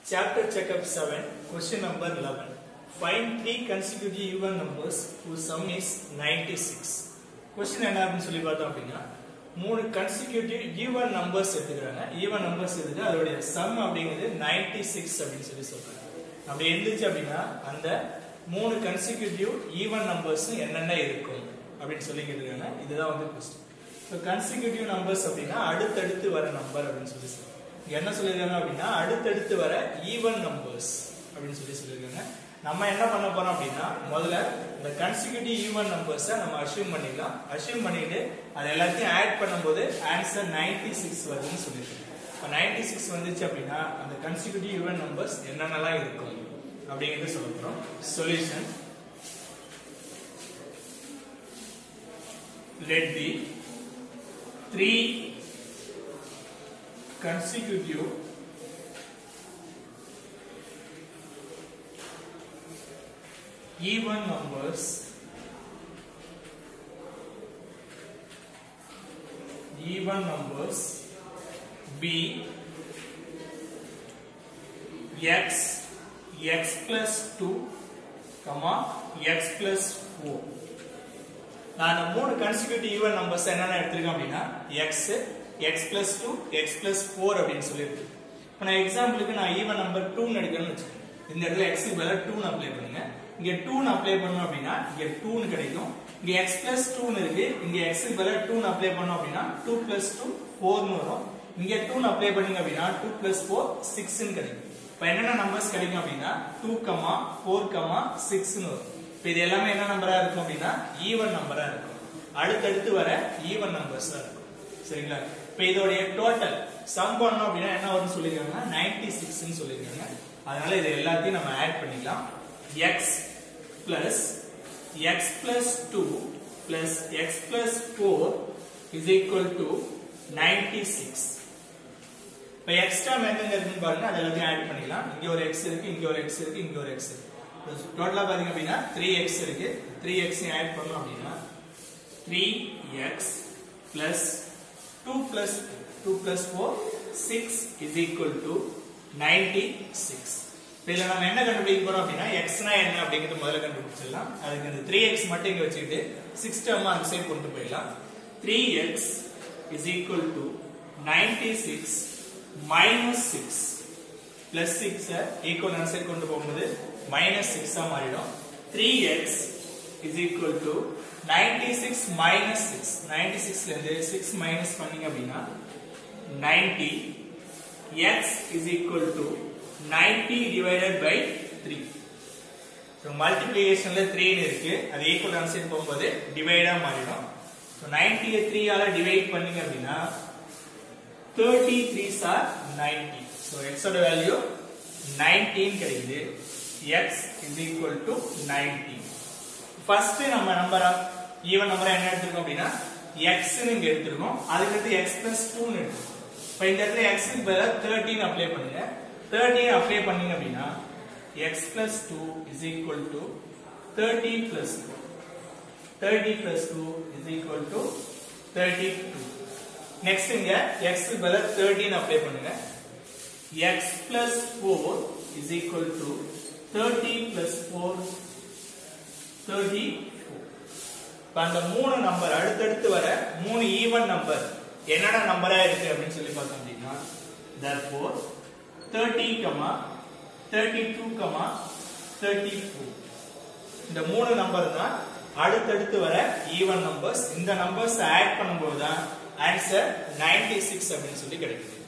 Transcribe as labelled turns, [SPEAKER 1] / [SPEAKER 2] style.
[SPEAKER 1] Chapter Checkup 7, question number 11. Find three consecutive even numbers whose sum is 96. Question என்ன அப்படின்னு சொல்லி பார்த்தோம் அப்படின்னா மூணு கன்சிக்யூட்டிவ் ஈவன் நம்பர்ஸ் எடுத்துக்கிறாங்க ஈவன் நம்பர்ஸ் எடுத்து அதோடைய சம் அப்படிங்கிறது 96 அப்படின்னு சொல்லி சொல்றாங்க அப்படி இருந்துச்சு அப்படின்னா அந்த மூணு கன்சிக்யூட்டிவ் ஈவன் நம்பர்ஸ் என்னென்ன இருக்கும் அப்படின்னு சொல்லி கேட்டுருக்காங்க இதுதான் வந்து கொஸ்டின் ஸோ கன்சிக்யூட்டிவ் நம்பர்ஸ் அப்படின்னா அடுத்தடுத்து வர நம்பர் அப்படின்னு சொல்லி சொல்றாங்க இங்க என்ன சொல்லியிருக்காங்க அப்படின்னா அடுத்தடுத்து வர ஈவன் நம்பர்ஸ் அப்படின்னு சொல்லி சொல்லியிருக்காங்க நம்ம என்ன பண்ண போறோம் அப்படின்னா முதல்ல இந்த கன்சிக்யூட்டிவ் ஈவன் நம்பர்ஸை நம்ம அஷ்யூம் பண்ணிக்கலாம் அஷ்யூம் பண்ணிட்டு அது எல்லாத்தையும் ஆட் பண்ணும்போது ஆன்சர் 96 சிக்ஸ் வருதுன்னு சொல்லியிருக்காங்க இப்போ நைன்டி சிக்ஸ் வந்துச்சு அப்படின்னா அந்த கன்சிக்யூட்டிவ் ஈவன் நம்பர்ஸ் என்னென்னலாம் இருக்கும் அப்படிங்கிறது சொல்ல போறோம் solution let the three consecutive even numbers even numbers be x x plus 2 comma x plus 4 நான் அந்த மூணு கன்சிக்யூட்டிவ் ஈவன் நம்பர்ஸ் என்னென்ன எடுத்திருக்கேன் அப்படின்னா x x plus two x plus four அப்படின்னு சொல்லியிருக்கு இப்போ நான் எக்ஸாம்பிளுக்கு நான் ஈவன் நம்பர் டூன்னு எடுக்கணும்னு வச்சுக்கோங்க இந்த இடத்துல எக்ஸ் பதிலாக டூன்னு அப்ளை பண்ணுங்க இங்க டூன்னு அப்ளை பண்ணோம் அப்படின்னா இங்க டூன்னு கிடைக்கும் இங்க எக்ஸ் பிளஸ் டூன்னு இருக்கு இங்க எக்ஸ் பதிலாக டூன்னு அப்ளை பண்ணோம் அப்படின்னா டூ பிளஸ் டூ ஃபோர்னு வரும் இங்க டூன்னு அப்ளை பண்ணீங்க அப்படின்னா டூ பிளஸ் ஃபோர் சிக்ஸ்ன்னு கிடைக்கும் இப்போ என்னென்ன நம்பர்ஸ் கிடைக்கும் அப்படின்னா டூ கமா ஃபோர் கமா சிக்ஸ்னு வரும் இப்போ இது எல்லாமே என்ன நம்பரா இருக்கும் அப்படின்னா ஈவன் நம்பரா இருக்கும் அடுத்தடுத்து வர ஈவன் நம்பர்ஸா இருக்கும் சரிங்களா இப்போ இதோடைய டோட்டல் சம் பண்ணோம் அப்படின்னா என்ன வரும்னு சொல்லிருக்காங்க நைன்டி சிக்ஸ்ன்னு சொல்லியிருக்காங்க அதனால இது எல்லாத்தையும் நம்ம ஆட் பண்ணிக்கலாம் x plus x plus two plus x plus four is equal to ninety six இப்போ எக்ஸ்ட்ரா எங்கெங்க இருக்குன்னு பாருங்க அது எல்லாத்தையும் ஆட் பண்ணிக்கலாம் இங்க ஒரு எக்ஸ் இருக்கு இங்க ஒரு எக்ஸ் இருக்கு இங்க ஒரு எக்ஸ் இருக்கு டோட்டலா பாத்தீங்க அப்படின்னா த்ரீ எக்ஸ் இருக்கு த்ரீ எக்ஸ் ஆட் பண்ணோம் அப்படின்னா three x plus two plus two plus four six is equal to ninety six இதுல நம்ம என்ன கண்டுபிடிக்க போறோம் அப்படின்னா எக்ஸ்னா என்ன அப்படிங்கிறது முதல்ல கண்டுபிடிச்சிடலாம் அதுக்கு இந்த த்ரீ எக்ஸ் மட்டும் இங்க வச்சுக்கிட்டு சிக்ஸ் டேர்மா அந்த சைடு கொண்டு போயிடலாம் three x is equal to ninety six minus six plus six equal அந்த சைடு கொண்டு போகும்போது மைனஸ் சிக்ஸா மாறிடும் three x is equal to ninety six minus six ninety சிக்ஸ்ல இருந்து சிக்ஸ் மைனஸ் பண்ணீங்க அப்படின்னா ninety x is equal to ninety divided by three so மல்டிப்ளிகேஷன்ல த்ரீன்னு இருக்கு அது ஈக்குவல் ஆன்சர் போகும்போது டிவைடா மாறிடும் ஸோ நைன்டியை த்ரீயால டிவைட் பண்ணீங்க அப்படின்னா thirty threes are ninety so எக்ஸோட வேல்யூ நைன்டீன் கிடைக்குது x is equal to nineteen first நம்ம நம்பரா ஈவன் நம்பரா என்ன எடுத்திருக்கோம் அப்படின்னா எக்ஸ் இங்க எடுத்திருக்கோம் அதுக்கடுத்து எக்ஸ் பிளஸ் டூன்னு எடுத்திருக்கோம் இப்போ இந்த இடத்துல எக்ஸ் பதிலாக தேர்ட்டின் அப்ளை பண்ணுங்க தேர்ட்டின் அப்ளை பண்ணீங்க அப்படின்னா x plus two is equal to thirty plus two thirty plus two is equal to thirty two next இங்க x பதிலா 13 அப்ளை பண்ணுங்க x plus 4 is equal to 30 plus 4 34 இப்ப அந்த மூணு நம்பர் அடுத்தடுத்து வர மூணு ஈவன் நம்பர் என்னென்ன நம்பரா இருக்கு அப்படின்னு சொல்லி பார்த்தோம் அப்படின்னா therefore 30 கமா 32 கமா 34 இந்த மூணு நம்பர் தான் அடுத்தடுத்து வர ஈவன் நம்பர்ஸ் இந்த நம்பர்ஸ் ஆட் பண்ணும்போது தான் ஆன்சர் 96 அப்படின்னு சொல்லி கிடைக்குது